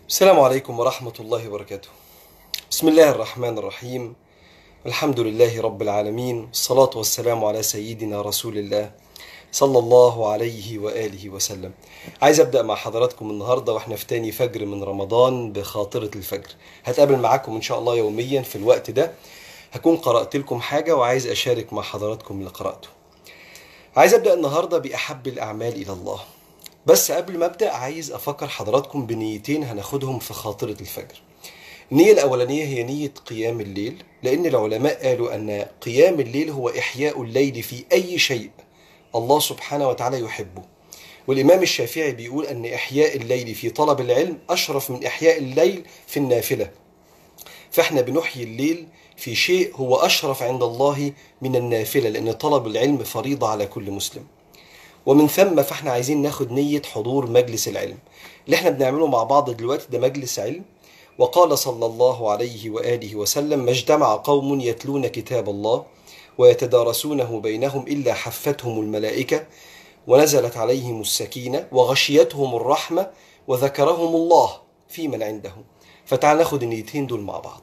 السلام عليكم ورحمة الله وبركاته. بسم الله الرحمن الرحيم. الحمد لله رب العالمين، الصلاة والسلام على سيدنا رسول الله صلى الله عليه وآله وسلم. عايز أبدأ مع حضراتكم النهاردة وإحنا في تاني فجر من رمضان بخاطرة الفجر. هتقابل معاكم إن شاء الله يوميا في الوقت ده. هكون قرأت لكم حاجة وعايز أشارك مع حضراتكم اللي قرأته. عايز أبدأ النهاردة بأحب الأعمال إلى الله. بس قبل ما ابدا عايز افكر حضراتكم بنيتين هناخدهم في خاطره الفجر النية الأولانية هي نية قيام الليل لأن العلماء قالوا أن قيام الليل هو إحياء الليل في أي شيء الله سبحانه وتعالى يحبه والإمام الشافعي بيقول أن إحياء الليل في طلب العلم أشرف من إحياء الليل في النافلة فإحنا بنحيي الليل في شيء هو أشرف عند الله من النافلة لأن طلب العلم فريضة على كل مسلم ومن ثم فاحنا عايزين ناخد نية حضور مجلس العلم اللي احنا بنعمله مع بعض دلوقتي ده مجلس علم وقال صلى الله عليه وآله وسلم ما اجتمع قوم يتلون كتاب الله ويتدارسونه بينهم إلا حفتهم الملائكة ونزلت عليهم السكينة وغشيتهم الرحمة وذكرهم الله في من عنده فتعال ناخد النيتين دول مع بعض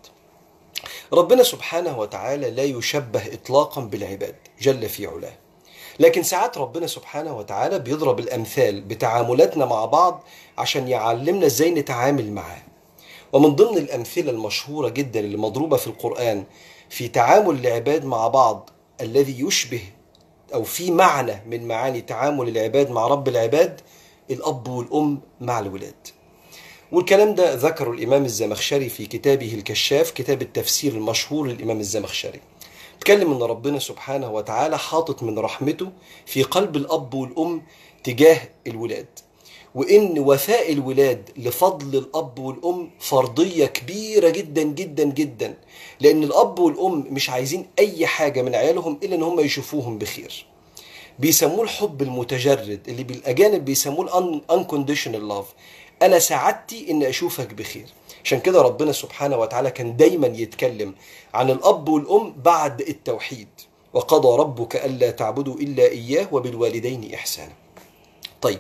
ربنا سبحانه وتعالى لا يشبه إطلاقا بالعباد جل في علاه لكن ساعات ربنا سبحانه وتعالى بيضرب الامثال بتعاملاتنا مع بعض عشان يعلمنا ازاي نتعامل معاه ومن ضمن الامثله المشهوره جدا اللي مضروبه في القران في تعامل العباد مع بعض الذي يشبه او في معنى من معاني تعامل العباد مع رب العباد الاب والام مع الولاد والكلام ده ذكره الامام الزمخشري في كتابه الكشاف كتاب التفسير المشهور للامام الزمخشري اتكلم ان ربنا سبحانه وتعالى حاطط من رحمته في قلب الاب والام تجاه الولاد وان وفاء الولاد لفضل الاب والام فرضيه كبيره جدا جدا جدا لان الاب والام مش عايزين اي حاجه من عيالهم الا ان هم يشوفوهم بخير بيسموه الحب المتجرد اللي بالاجانب بيسموه unconditional love انا سعادتي ان اشوفك بخير عشان كده ربنا سبحانه وتعالى كان دايما يتكلم عن الاب والام بعد التوحيد وقضى ربك الا تعبدوا الا اياه وبالوالدين احسانا طيب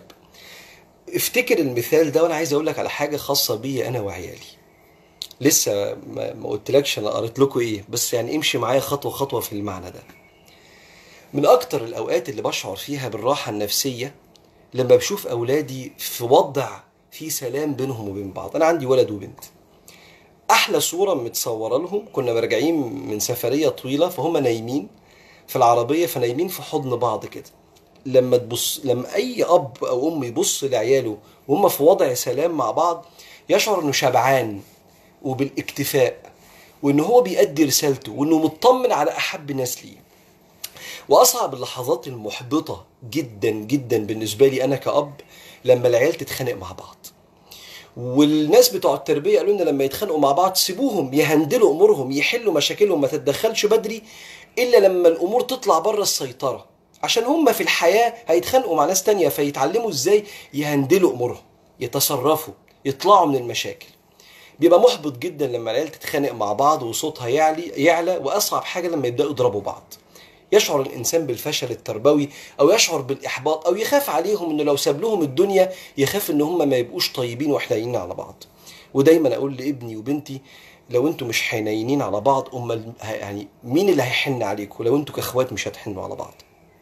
افتكر المثال ده وانا عايز اقول لك على حاجه خاصه بي انا وعيالي لسه ما, ما قلتلكش انا قريت لكم ايه بس يعني امشي معايا خطوه خطوه في المعنى ده من اكتر الاوقات اللي بشعر فيها بالراحه النفسيه لما بشوف اولادي في وضع في سلام بينهم وبين بعض انا عندي ولد وبنت احلى صوره متصوره لهم كنا راجعين من سفريه طويله فهم نايمين في العربيه فنايمين في حضن بعض كده لما تبص لما اي اب او ام يبص لعياله وهم في وضع سلام مع بعض يشعر انه شبعان وبالاكتفاء وان هو بيأدي رسالته وانه مطمن على احب ناس ليه واصعب اللحظات المحبطه جدا جدا بالنسبه لي انا كاب لما العيال تتخانق مع بعض والناس بتوع التربيه قالوا لنا لما يتخانقوا مع بعض سيبوهم يهندلوا امورهم يحلوا مشاكلهم ما تتدخلش بدري الا لما الامور تطلع بره السيطره عشان هم في الحياه هيتخانقوا مع ناس تانية فيتعلموا ازاي يهندلوا امورهم يتصرفوا يطلعوا من المشاكل بيبقى محبط جدا لما العيال تتخانق مع بعض وصوتها يعلي يعلى واصعب حاجه لما يبداوا يضربوا بعض يشعر الانسان بالفشل التربوي او يشعر بالاحباط او يخاف عليهم انه لو ساب لهم الدنيا يخاف ان هم ما يبقوش طيبين وحنينين على بعض ودايما اقول لابني وبنتي لو انتوا مش حنينين على بعض امال يعني مين اللي هيحن عليكم لو انتوا كاخوات مش هتحنوا على بعض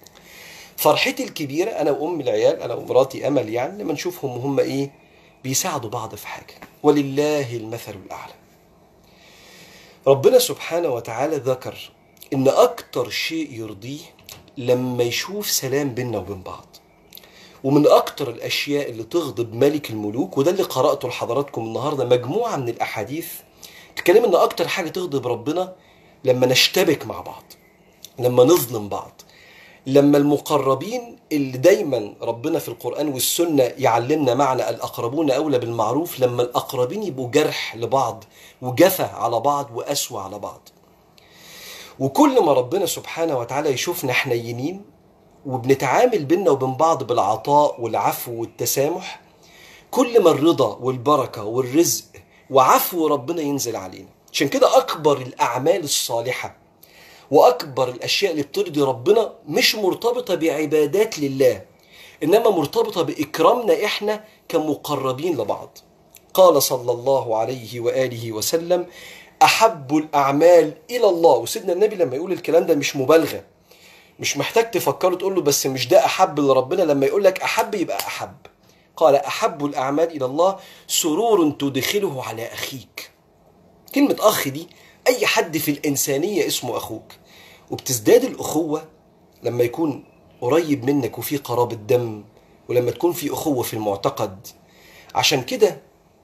فرحتي الكبيره انا وام العيال انا ومراتي امل يعني لما نشوفهم هم ايه بيساعدوا بعض في حاجه ولله المثل الاعلى ربنا سبحانه وتعالى ذكر ان اكتر شيء يرضيه لما يشوف سلام بيننا وبين بعض ومن اكتر الاشياء اللي تغضب ملك الملوك وده اللي قراته لحضراتكم النهارده مجموعه من الاحاديث تتكلم ان اكتر حاجه تغضب ربنا لما نشتبك مع بعض لما نظلم بعض لما المقربين اللي دايما ربنا في القرآن والسنة يعلمنا معنى الأقربون أولى بالمعروف لما الأقربين يبقوا جرح لبعض وجفا على بعض وأسوأ على بعض وكل ما ربنا سبحانه وتعالى يشوفنا حنينين وبنتعامل بينا وبين بعض بالعطاء والعفو والتسامح كل ما الرضا والبركة والرزق وعفو ربنا ينزل علينا عشان كده أكبر الأعمال الصالحة وأكبر الأشياء اللي بترضي ربنا مش مرتبطة بعبادات لله إنما مرتبطة بإكرامنا إحنا كمقربين لبعض قال صلى الله عليه وآله وسلم أحب الأعمال إلى الله وسيدنا النبي لما يقول الكلام ده مش مبالغة مش محتاج تفكره تقول له بس مش ده أحب لربنا لما يقول لك أحب يبقى أحب قال أحب الأعمال إلى الله سرور تدخله على أخيك كلمة أخ دي أي حد في الإنسانية اسمه أخوك وبتزداد الأخوة لما يكون قريب منك وفي قرابة دم ولما تكون في أخوة في المعتقد عشان كده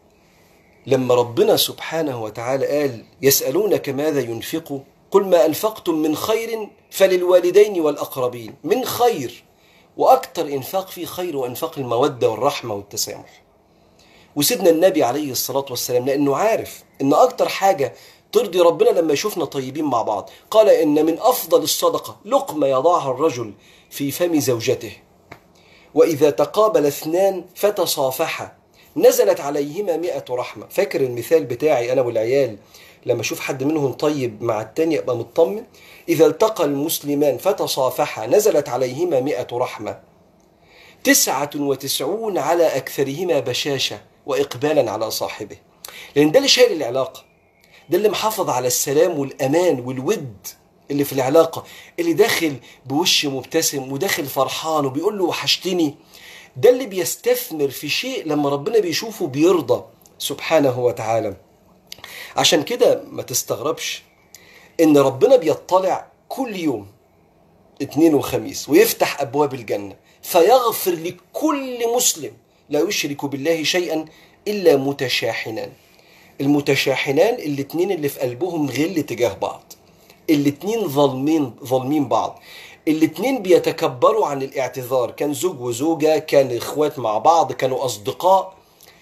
لما ربنا سبحانه وتعالى قال يسألونك ماذا ينفقوا قل ما أنفقتم من خير فللوالدين والأقربين من خير وأكثر إنفاق فيه خير وإنفاق المودة والرحمة والتسامح وسيدنا النبي عليه الصلاة والسلام لأنه عارف إن أكتر حاجة ترضي ربنا لما يشوفنا طيبين مع بعض قال إن من أفضل الصدقة لقمة يضعها الرجل في فم زوجته وإذا تقابل اثنان فتصافحا نزلت عليهما مئة رحمة فاكر المثال بتاعي أنا والعيال لما أشوف حد منهم طيب مع التاني أبقى مطمن إذا التقى المسلمان فتصافحا نزلت عليهما مئة رحمة تسعة وتسعون على أكثرهما بشاشة وإقبالا على صاحبه لأن ده اللي شايل العلاقة ده اللي محافظ على السلام والأمان والود اللي في العلاقة اللي داخل بوش مبتسم وداخل فرحان وبيقول له وحشتني ده اللي بيستثمر في شيء لما ربنا بيشوفه بيرضى سبحانه وتعالى عشان كده ما تستغربش ان ربنا بيطلع كل يوم اثنين وخميس ويفتح ابواب الجنه فيغفر لكل مسلم لا يشرك بالله شيئا الا متشاحنان المتشاحنان الاتنين اللي في قلبهم غل تجاه بعض الاتنين ظالمين ظالمين بعض الاتنين بيتكبروا عن الاعتذار كان زوج وزوجة كان اخوات مع بعض كانوا اصدقاء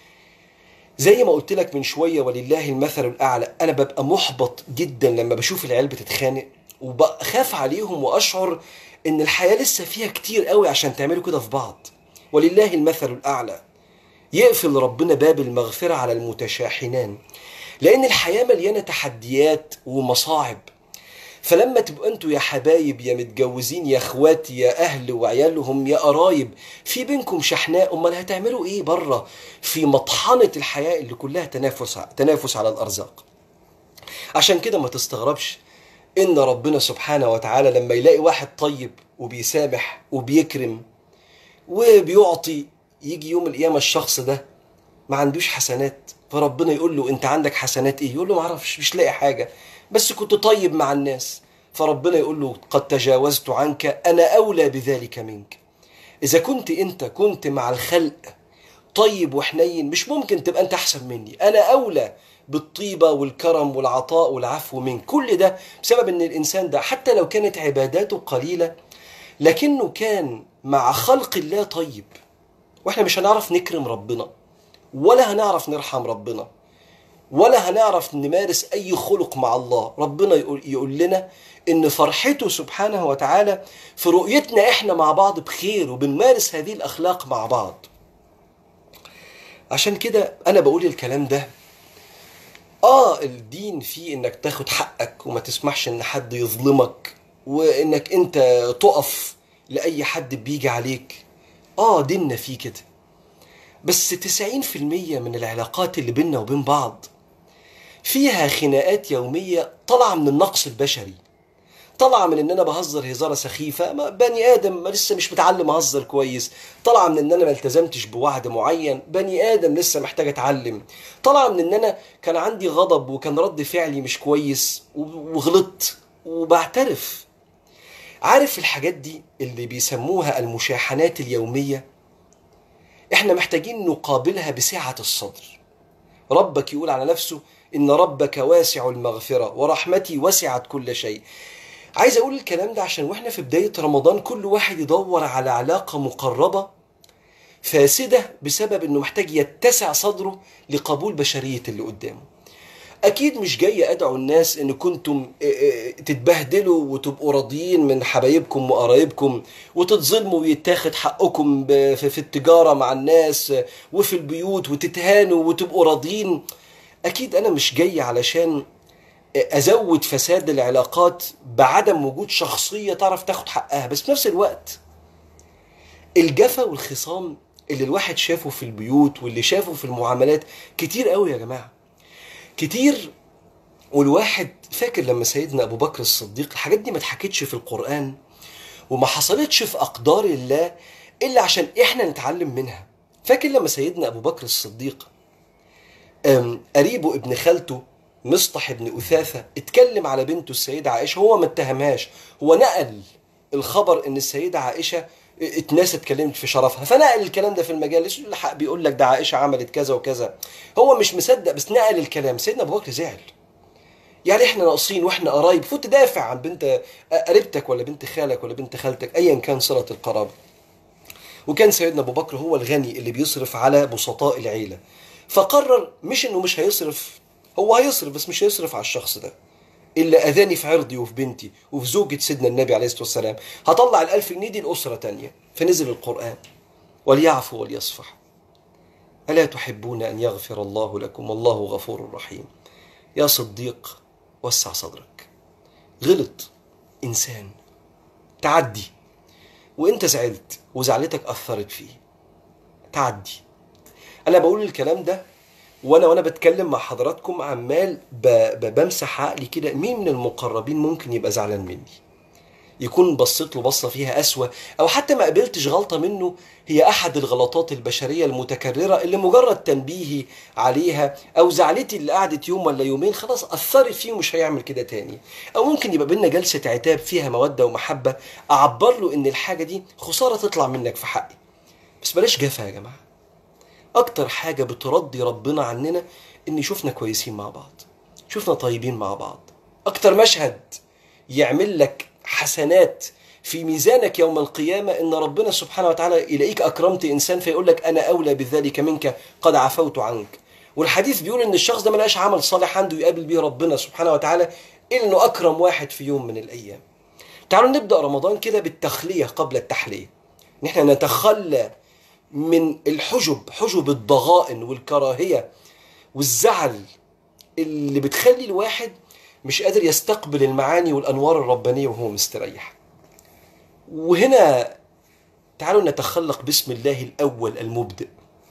زي ما قلت لك من شوية ولله المثل الأعلى أنا ببقى محبط جدا لما بشوف العيال بتتخانق وبخاف عليهم وأشعر إن الحياة لسه فيها كتير قوي عشان تعملوا كده في بعض ولله المثل الأعلى يقفل ربنا باب المغفرة على المتشاحنان لأن الحياة مليانة تحديات ومصاعب فلما تبقوا انتوا يا حبايب يا متجوزين يا اخوات يا اهل وعيالهم يا قرايب في بينكم شحناء امال هتعملوا ايه بره في مطحنه الحياه اللي كلها تنافس تنافس على الارزاق عشان كده ما تستغربش ان ربنا سبحانه وتعالى لما يلاقي واحد طيب وبيسامح وبيكرم وبيعطي يجي يوم القيامه الشخص ده ما عندوش حسنات فربنا يقول له انت عندك حسنات ايه يقول له ما اعرفش مش لاقي حاجه بس كنت طيب مع الناس فربنا يقول له قد تجاوزت عنك انا اولى بذلك منك اذا كنت انت كنت مع الخلق طيب وحنين مش ممكن تبقى انت احسن مني انا اولى بالطيبه والكرم والعطاء والعفو منك كل ده بسبب ان الانسان ده حتى لو كانت عباداته قليله لكنه كان مع خلق الله طيب واحنا مش هنعرف نكرم ربنا ولا هنعرف نرحم ربنا ولا هنعرف نمارس اي خلق مع الله ربنا يقول, يقول لنا ان فرحته سبحانه وتعالى في رؤيتنا احنا مع بعض بخير وبنمارس هذه الاخلاق مع بعض عشان كده انا بقول الكلام ده اه الدين فيه انك تاخد حقك وما تسمحش ان حد يظلمك وانك انت تقف لاي حد بيجي عليك اه ديننا فيه كده بس 90% من العلاقات اللي بيننا وبين بعض فيها خناقات يومية طالعة من النقص البشري طالعة من ان انا بهزر هزارة سخيفة ما بني ادم ما لسه مش متعلم اهزر كويس طالعة من ان انا ما التزمتش بوعد معين بني ادم لسه محتاج اتعلم طالعة من ان انا كان عندي غضب وكان رد فعلي مش كويس وغلطت وبعترف عارف الحاجات دي اللي بيسموها المشاحنات اليومية احنا محتاجين نقابلها بسعة الصدر ربك يقول على نفسه إن ربك واسع المغفرة ورحمتي وسعت كل شيء عايز أقول الكلام ده عشان وإحنا في بداية رمضان كل واحد يدور على علاقة مقربة فاسدة بسبب إنه محتاج يتسع صدره لقبول بشرية اللي قدامه أكيد مش جاي أدعو الناس إن كنتم تتبهدلوا وتبقوا راضيين من حبايبكم وقرايبكم وتتظلموا ويتاخد حقكم في التجارة مع الناس وفي البيوت وتتهانوا وتبقوا راضيين اكيد انا مش جاي علشان ازود فساد العلاقات بعدم وجود شخصيه تعرف تاخد حقها بس في نفس الوقت الجفا والخصام اللي الواحد شافه في البيوت واللي شافه في المعاملات كتير قوي يا جماعه كتير والواحد فاكر لما سيدنا ابو بكر الصديق الحاجات دي ما اتحكتش في القران وما حصلتش في اقدار الله الا عشان احنا نتعلم منها فاكر لما سيدنا ابو بكر الصديق أم، قريبه ابن خالته مصطح ابن أثاثة اتكلم على بنته السيدة عائشة هو ما اتهمهاش هو نقل الخبر ان السيدة عائشة اتناس اتكلمت في شرفها فنقل الكلام ده في المجالس الحق بيقول لك ده عائشة عملت كذا وكذا هو مش مصدق بس نقل الكلام سيدنا ابو بكر زعل يعني احنا ناقصين واحنا قرايب فوت تدافع عن بنت قريبتك ولا بنت خالك ولا بنت خالتك ايا كان صلة القرابة وكان سيدنا ابو بكر هو الغني اللي بيصرف على بسطاء العيله فقرر مش انه مش هيصرف هو هيصرف بس مش هيصرف على الشخص ده الا اذاني في عرضي وفي بنتي وفي زوجة سيدنا النبي عليه الصلاه والسلام هطلع الالف جنيه دي لاسره تانية فنزل القران وليعفوا وليصفحوا الا تحبون ان يغفر الله لكم والله غفور رحيم يا صديق وسع صدرك غلط انسان تعدي وانت زعلت وزعلتك اثرت فيه تعدي انا بقول الكلام ده وانا وانا بتكلم مع حضراتكم عمال ب- ب- بمسح عقلي كده مين من المقربين ممكن يبقى زعلان مني يكون بصيت له بصه فيها اسوأ او حتى ما قبلتش غلطه منه هي احد الغلطات البشريه المتكرره اللي مجرد تنبيهي عليها او زعلتي اللي قعدت يوم ولا يومين خلاص اثرت فيه ومش هيعمل كده تاني او ممكن يبقى بينا جلسه عتاب فيها موده ومحبه اعبر له ان الحاجه دي خساره تطلع منك في حقي بس بلاش جفا يا جماعه اكتر حاجه بترضي ربنا عننا ان شفنا كويسين مع بعض شفنا طيبين مع بعض اكتر مشهد يعمل لك حسنات في ميزانك يوم القيامة إن ربنا سبحانه وتعالى يلاقيك أكرمت إنسان فيقول لك أنا أولى بذلك منك قد عفوت عنك والحديث بيقول إن الشخص ده ملقاش عمل صالح عنده يقابل بيه ربنا سبحانه وتعالى إلا إنه أكرم واحد في يوم من الأيام تعالوا نبدأ رمضان كده بالتخلية قبل التحلية إن إحنا نتخلى من الحجب حجب الضغائن والكراهية والزعل اللي بتخلي الواحد مش قادر يستقبل المعاني والأنوار الربانية وهو مستريح وهنا تعالوا نتخلق باسم الله الأول المبدئ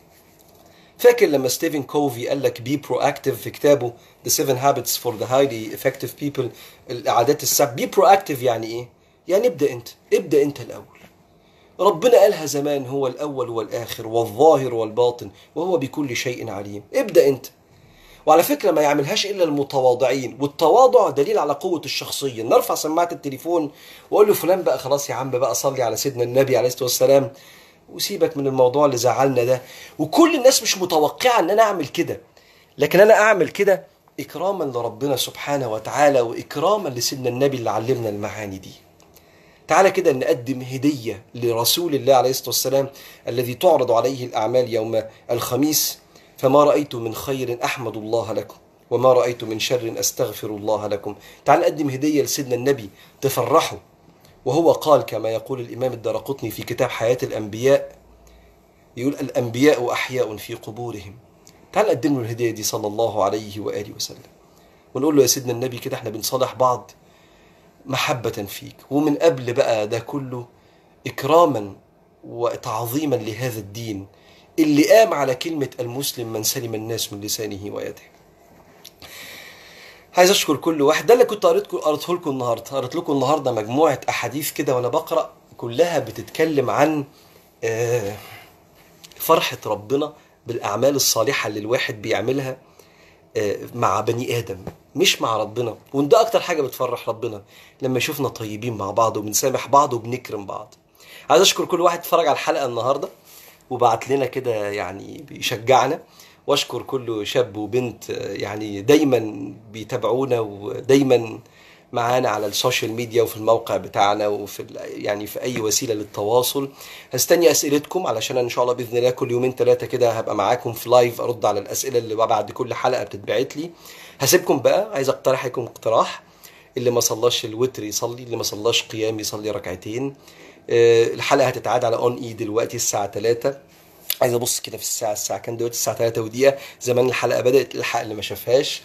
فاكر لما ستيفن كوفي قال لك بي برو اكتيف في كتابه The Seven Habits for the Highly Effective People العادات السبع بي برو اكتيف يعني ايه؟ يعني ابدأ انت ابدأ انت الأول ربنا قالها زمان هو الأول والآخر والظاهر والباطن وهو بكل شيء عليم ابدأ انت وعلى فكرة ما يعملهاش إلا المتواضعين والتواضع دليل على قوة الشخصية نرفع سماعة التليفون وأقول له فلان بقى خلاص يا عم بقى صلي على سيدنا النبي عليه الصلاة والسلام وسيبك من الموضوع اللي زعلنا ده وكل الناس مش متوقعة ان انا اعمل كده لكن انا اعمل كده اكراما لربنا سبحانه وتعالى واكراما لسيدنا النبي اللي علمنا المعاني دي تعالى كده نقدم هدية لرسول الله عليه الصلاة والسلام الذي تعرض عليه الأعمال يوم الخميس فما رأيت من خير أحمد الله لكم وما رأيت من شر أستغفر الله لكم تعال نقدم هدية لسيدنا النبي تفرحوا وهو قال كما يقول الإمام الدرقطني في كتاب حياة الأنبياء يقول الأنبياء أحياء في قبورهم تعال نقدم له الهدية دي صلى الله عليه وآله وسلم ونقول له يا سيدنا النبي كده احنا بنصالح بعض محبة فيك ومن قبل بقى ده كله إكراما وتعظيما لهذا الدين اللي قام على كلمة المسلم من سلم الناس من لسانه ويده عايز اشكر كل واحد ده اللي كنت قريت قريته لكم النهارده قريت لكم النهارده مجموعه احاديث كده وانا بقرا كلها بتتكلم عن آه، فرحه ربنا بالاعمال الصالحه اللي الواحد بيعملها آه، مع بني ادم مش مع ربنا وده اكتر حاجه بتفرح ربنا لما يشوفنا طيبين مع بعض وبنسامح بعض وبنكرم بعض عايز اشكر كل واحد اتفرج على الحلقه النهارده وبعت لنا كده يعني بيشجعنا واشكر كل شاب وبنت آه، يعني دايما بيتابعونا ودايما معانا على السوشيال ميديا وفي الموقع بتاعنا وفي ال- يعني في اي وسيله للتواصل هستني اسئلتكم علشان أنا ان شاء الله باذن الله كل يومين ثلاثه كده هبقى معاكم في لايف ارد على الاسئله اللي بعد كل حلقه بتتبعت لي هسيبكم بقى عايز اقترح عليكم اقتراح اللي ما صلاش الوتر يصلي اللي ما صلاش قيام يصلي ركعتين آه، الحلقه هتتعاد على اون اي دلوقتي الساعه 3 عايز ابص كده في الساعه الساعه كام دلوقتي الساعه 3 ودقيقه زمان الحلقه بدات الحق اللي ما شافهاش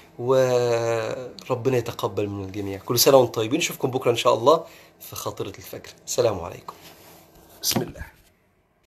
وربنا يتقبل من الجميع كل سنه وانتم طيبين نشوفكم بكره ان شاء الله في خاطره الفجر السلام عليكم بسم الله